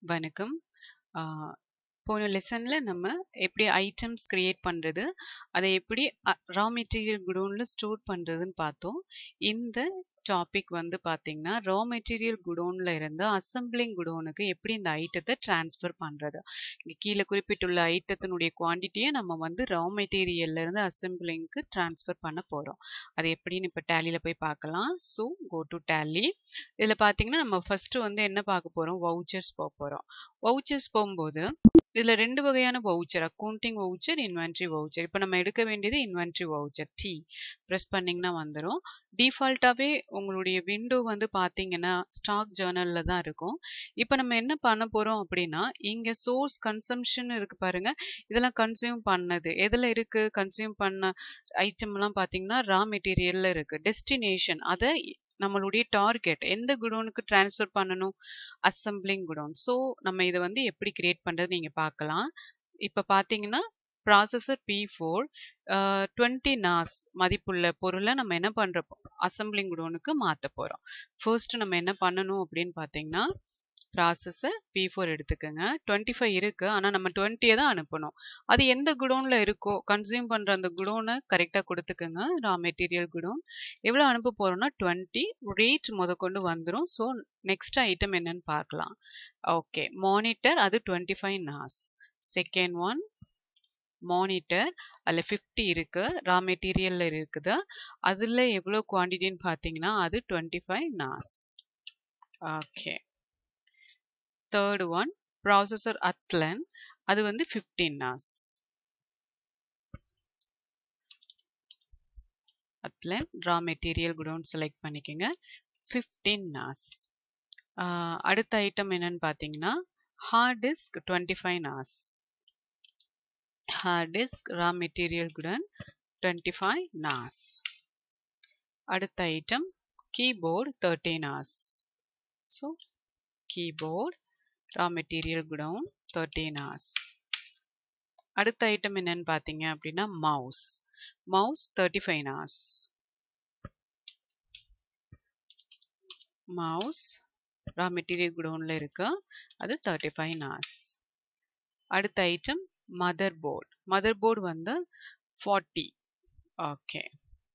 வணக்கம். ஆ போன லெசன்ல நம்ம எப்படி ஐட்டம்ஸ் கிரியேட் பண்றது, அத எப்படி அ ரா மெட்டீரியல் குடோன்ல ஸ்டோர் பண்றதுன்னு பார்த்தோம். இந்த டாபிக் வந்து பார்த்தீங்கன்னா, ரா மெட்டீரியல் குடோன்ல இருந்து அசெம்பிளிங் குடோனுக்கு எப்படி இந்த ஐட்டத்த ட்ரான்ஸ்ஃபர் பண்றது. இங்க கீழ குறிப்பிட்டுள்ள ஐட்டத்தினுடைய குவான்டிட்டிய நம்ம வந்து ரா மெட்டீரியல்ல இருந்து அசெம்பிளிங்க்கு ட்ரான்ஸ்ஃபர் பண்ண போறோம். அது எப்படின்னு இப்ப டேலில போய் பார்க்கலாம். So go to Tally. இதுல பார்த்தீங்கன்னா, நம்ம ஃபர்ஸ்ட் வந்து என்ன பார்க்க போறோம்? வவுச்சர்ஸ் போப்போறோம். வவுச்சர்ஸ் போம்போது, இதுல 2 வகையான voucher. Accounting voucher, inventory voucher. இப்ப நம்ம எடுக்க வேண்டியது இன்வென்டரி வவுச்சர். டி பிரஸ் பண்ணீங்கன்னா வந்துரும். டிஃபால்ட்டாவே உங்களுடைய விண்டோ வந்து பார்த்தீங்கன்னா, ஸ்டாக் ஜர்னல்ல தான் இருக்கும். இப்ப நம்ம என்ன பண்ண போறோம் அப்படின்னா, இங்க சோர்ஸ் கன்சம்ப்ஷன் இருக்கு பாருங்க. இதெல்லாம் கன்சியூம் பண்ணது. எதுல இருக்கு? கன்சியூம் பண்ண ஐட்டம்லாம் பார்த்தீங்கன்னா, ரா மெட்டீரியல்ல இருக்கு. டெஸ்டினேஷன் அத நம்மளுடைய டார்கெட் எந்த குடோனுக்கு ட்ரான்ஸ்ஃபர் பண்ணணும்? Assembling godown. ஸோ நம்ம இத வந்து எப்படி கிரியேட் பண்றது நீங்க பார்க்கலாம். இப்ப பார்த்தீங்கன்னா, ப்ராசஸர் P4 அ 20 நாஸ் மதிப்புள்ள பொருள நம்ம என்ன பண்றோம்? அசெம்பிளிங் குடோனுக்கு மாத்தப் போறோம். ஃபர்ஸ்ட் நம்ம என்ன பண்ணணும் அப்படின்னு பார்த்தீங்கன்னா, ப்ராசஸர் P4 எடுத்துக்கங்க. 25 இருக்கு. ஆனா நம்ம 20ய தான் அனுப்பணும். அது எந்த குடோன்ல இருக்கோ, கன்சியூம் பண்ற அந்த குடோன கரெக்ட்டா குடுத்துக்கங்க. ரா மெட்டீரியல் குடோன். எவ்வளோ அனுப்ப போறோம்னா 20 ரேட் முதற்கொண்டு வந்துரும். ஸோ நெக்ஸ்ட் ஐட்டம் என்னன்னு பார்க்கலாம். ஓகே. மானிட்டர் அது 25 நாஸ். செகண்ட் ஒன் மானிட்டர் அதுல 50 இருக்கு. ரா மெட்டீரியல்ல இருக்குது. அதுல எவ்வளோ குவான்டிட்டின்னு பார்த்தீங்கன்னா, அது 25 nos. Okay. Third one processor Athlon. அது வந்து 15 nos. Athlon raw material godown select பண்ணிக்கங்க. 15 நாஸ். ஆ அடுத்த ஐட்டம் என்னன்னு பார்த்தீங்கன்னா, heart disk 25 nos. Hard disk raw material godown 25 nos. அடுத்த item keyboard 30 nos. So keyboard raw material godown 30 nos. அடுத்த item என்னன்னு பார்த்தீங்க அப்படின்னா, மவுஸ். மவுஸ் 35 நாஸ். மவுஸ் ரா மெட்டீரியல் குடோன்ல இருக்கு. அது 35 நாஸ். அடுத்த item motherboard. Motherboard வந்து 40. Okay.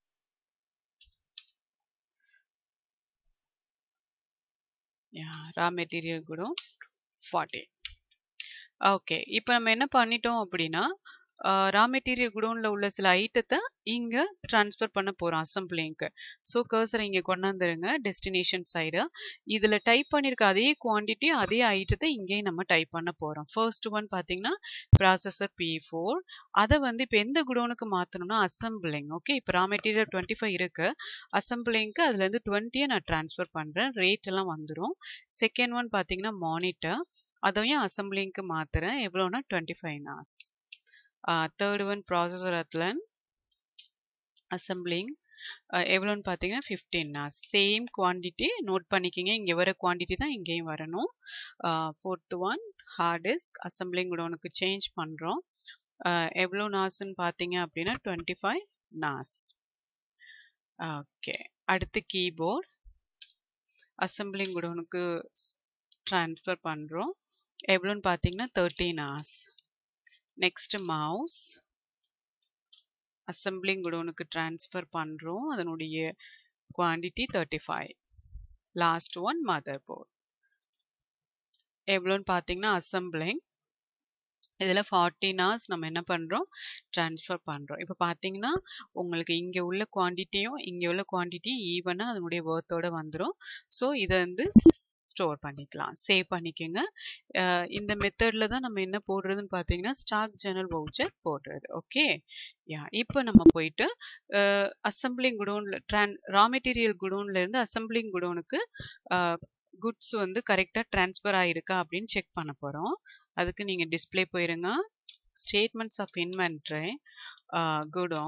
Yeah raw material godown 40. Okay. இப்ப நம்ம என்ன பண்ணிட்டோம் அப்படின்னா, அ ரா மெட்டீரியல் குடோன்ல உள்ள சில ஐட்டத்த இங்க ட்ரான்ஸ்ஃபர் பண்ண போறோம் அசெம்பிளிங்க்கு. ஸோ கர்சர இங்க கொண்டாந்துருங்க டெஸ்டினேஷன் சைடு. இதுல டைப் பண்ணியிருக்க அதே குவான்டிட்டி, அதே ஐட்டத்த இங்கேயும் நம்ம டைப் பண்ண போறோம். ஃபர்ஸ்ட் ஒன் பார்த்தீங்கன்னா, ப்ராசஸர் P4 அத வந்து இப்ப எந்த குடோனுக்கு மாத்தணும்னா, அசெம்பிளிங். ஓகே. இப்ப ரா மெட்டீரியல் 25 இருக்கு. அசெம்பிளிங்க்கு அதுலேருந்து 20ய நான் ட்ரான்ஸ்ஃபர் பண்றேன். ரேட் எல்லாம் வந்துரும். செகண்ட் ஒன் பார்த்தீங்கன்னா, மானிட்டர். அதையும் அசெம்பிளிங்க்கு மாத்துறேன். எவ்வளோன்னா 25 நாஸ். ஆ third one processor Athlon. Assembling அ எவ்வளோன்னு பார்த்தீங்கன்னா, 15 நாஸ். சேம் குவான்டிட்டி நோட் பண்ணிக்கங்க. இங்க வர குவான்டிட்டி தான் இங்கேயும் வரணும். ஆ fourth one hard disk assembling குடோனுக்கு சேஞ்ச் பண்றோம். அ எவ்வளோ நாஸ்ன்னு பார்த்தீங்க அப்படின்னா, 25 நாஸ். ஓகே. அடுத்து கீபோர்ட். அசெம்பிளிங் குடோனுக்கு ஸ் ட்ரான்ஸ்ஃபர் பண்றோம். எவ்வளோன்னு பார்த்தீங்கன்னா, 30 நாஸ். Next mouse. அசெம்பிளிங் குடோனுக்கு ட்ரான்ஸ்ஃபர் பண்றோம். அதனுடைய quantity 35. Last one motherboard. எவ்வளோன்னு பார்த்தீங்கன்னா, அசெம்பிளிங். இதுல 40 நாஸ் நம்ம என்ன பண்றோம்? ட்ரான்ஸ்ஃபர் பண்றோம். இப்ப பார்த்தீங்கன்னா, உங்களுக்கு இங்க உள்ள குவான்டிட்டியும், இங்க உள்ள குவான்டிட்டியும் ஈவனா அதனுடைய வொர்த்தோட வந்துரும். ஸோ இத வந்து ஸ்டோர் பண்ணிக்கலாம். சேவ் பண்ணிக்கங்க. அ இந்த மெத்தட்ல தான் நம்ம என்ன போடுறதுன்னு பார்த்தீங்கன்னா, ஸ்டாக் ஜர்னல் வவுச்சர் போடுறது. ஓகே. யா இப்ப நம்ம போயிட்டு அ அசெம்பிளிங் குடோன்ல ட்ரான் ரா மெட்டீரியல் குடோன்ல இருந்து அசெம்பிளிங் குடோனுக்கு அ குட்ஸ் வந்து கரெக்ட்டா ட்ரான்ஸ்ஃபர் ஆயிருக்கா அப்படின்னு செக் பண்ண போறோம். அதுக்கு நீங்க டிஸ்ப்ளே போயிருங்க. ஸ்டேட்மெண்ட்ஸ் ஆஃப் இன்வென்டரி அ குடோன்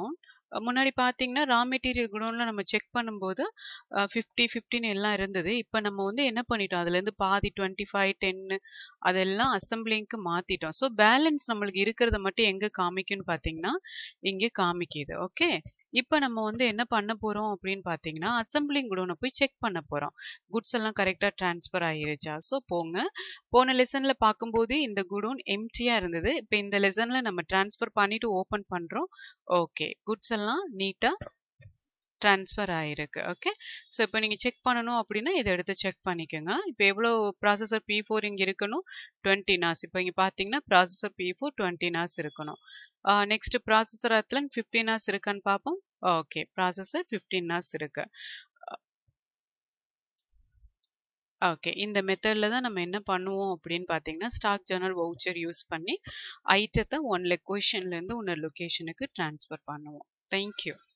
முன்னாடி பார்த்தீங்கன்னா ரா மெட்டீரியல் குடோன்ல நம்ம செக் பண்ணும்போது ஃபிஃப்டி ஃபிஃப்டின்னு எல்லாம் இருந்தது இப்போ நம்ம வந்து என்ன பண்ணிட்டோம் அதுலேருந்து பாதி டுவெண்ட்டி ஃபைவ் டென்னு அதெல்லாம் அசம்பிளிங்க்கு மாற்றிட்டோம் ஸோ பேலன்ஸ் நம்மளுக்கு இருக்கிறத மட்டும் எங்கே காமிக்கும்னு பார்த்தீங்கன்னா இங்கே காமிக்குது ஓகே இப்போ நம்ம வந்து என்ன பண்ண போகிறோம் அப்படின்னு பார்த்தீங்கன்னா அசம்பிளிங் குடோனை போய் செக் பண்ண போகிறோம் குட்ஸ் எல்லாம் கரெக்டாக ட்ரான்ஸ்ஃபர் ஆயிருச்சா ஸோ போங்க போன லெசனில் பார்க்கும்போது இந்த குடோன் எம்டியாக இருந்தது இப்போ இந்த லெசனில் நம்ம ட்ரான்ஸ்ஃபர் பண்ணிட்டு ஓப்பன் பண்ணுறோம் ஓகே குட்ஸ் எல்லாம் நீட்டாக ட்ரான்ஸ்ஃபர் ஆயிருக்கு ஓகே ஸோ இப்போ நீங்கள் செக் பண்ணணும் அப்படின்னா இதை எடுத்து செக் பண்ணிக்கோங்க இப்போ எவ்வளோ ப்ராசஸர் பி ஃபோர் இங்கே இருக்கணும் டுவெண்ட்டி நாஸ் இப்போ இங்கே பார்த்தீங்கன்னா ப்ராசஸர் பி ஃபோர் டுவெண்ட்டி நாஸ் இருக்கணும் நெக்ஸ்ட் ப்ராசஸர் அத்லன் ஃபிஃப்டீன் நாஸ் இருக்கான்னு பார்ப்போம் ஓகே ப்ராசஸர் ஃபிஃப்டீன் நாஸ் இருக்கு ஓகே இந்த மெத்தடில் தான் நம்ம என்ன பண்ணுவோம் அப்படின்னு பார்த்தீங்கன்னா ஸ்டாக் ஜேர்னல் வவுச்சர் யூஸ் பண்ணி ஐட்டத்தை ஒன் லொக்கேஷன்லேருந்து இன்னொரு லொக்கேஷனுக்கு ட்ரான்ஸ்ஃபர் பண்ணுவோம் தேங்க்யூ